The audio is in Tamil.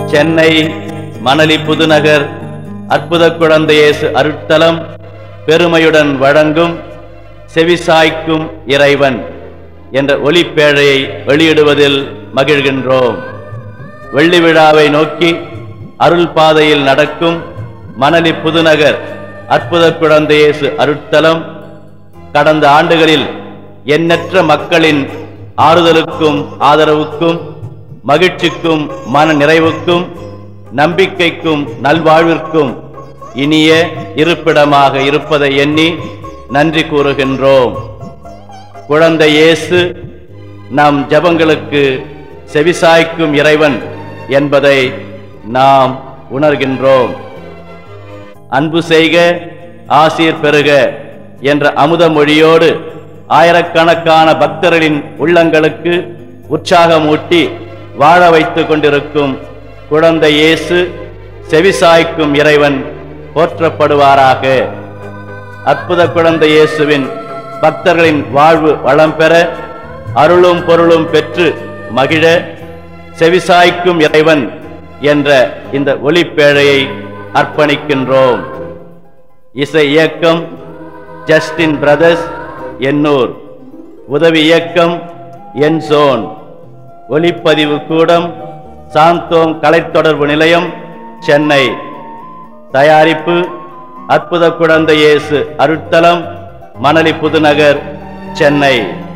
சென்னை மணலி புதுநகர் அற்புத குழந்தை இயேசு அருட்தலம் பெருமையுடன் வழங்கும் செவிசாய்க்கும் இறைவன் என்ற ஒலிப்பேழையை வெளியிடுவதில் மகிழ்கின்றோம் வெள்ளி விழாவை நோக்கி அருள் பாதையில் நடக்கும் மணலி புதுநகர் அற்புத குழந்தை இயேசு அருட்தலம் கடந்த ஆண்டுகளில் எண்ணற்ற மக்களின் ஆறுதலுக்கும் ஆதரவுக்கும் மகிழ்ச்சிக்கும் மன நிறைவுக்கும் நம்பிக்கைக்கும் நல்வாழ்விற்கும் இனிய இருப்பிடமாக இருப்பதை எண்ணி நன்றி கூறுகின்றோம் குழந்தை இயேசு நம் ஜெபங்களுக்கு செவிசாய்க்கும் இறைவன் என்பதை நாம் உணர்கின்றோம் அன்பு செய்க ஆசீர் பெறுக என்ற அமுத மொழியோடு ஆயிரக்கணக்கான பக்தர்களின் உள்ளங்களுக்கு உற்சாகமூட்டி வாழ வைத்துக் கொண்டிருக்கும் குழந்தை இயேசு செவிசாய்க்கும் இறைவன் போற்றப்படுவாராக அற்புத குழந்தை இயேசுவின் பக்தர்களின் வாழ்வு வளம் பெற அருளும் பொருளும் பெற்று மகிழ செவிசாய்க்கும் இறைவன் என்ற இந்த ஒலிப்பேழையை அர்ப்பணிக்கின்றோம் இசை இயக்கம் ஜஸ்டின் பிரதர்ஸ் எண்ணூர் உதவி இயக்கம் என் ஜோன் ஒலிப்பதிவு கூடம் சாந்தோம் கலைத்தொடர்பு நிலையம் சென்னை தயாரிப்பு அற்புத குழந்தை இயேசு அருட்தலம் மணலி புதுநகர் சென்னை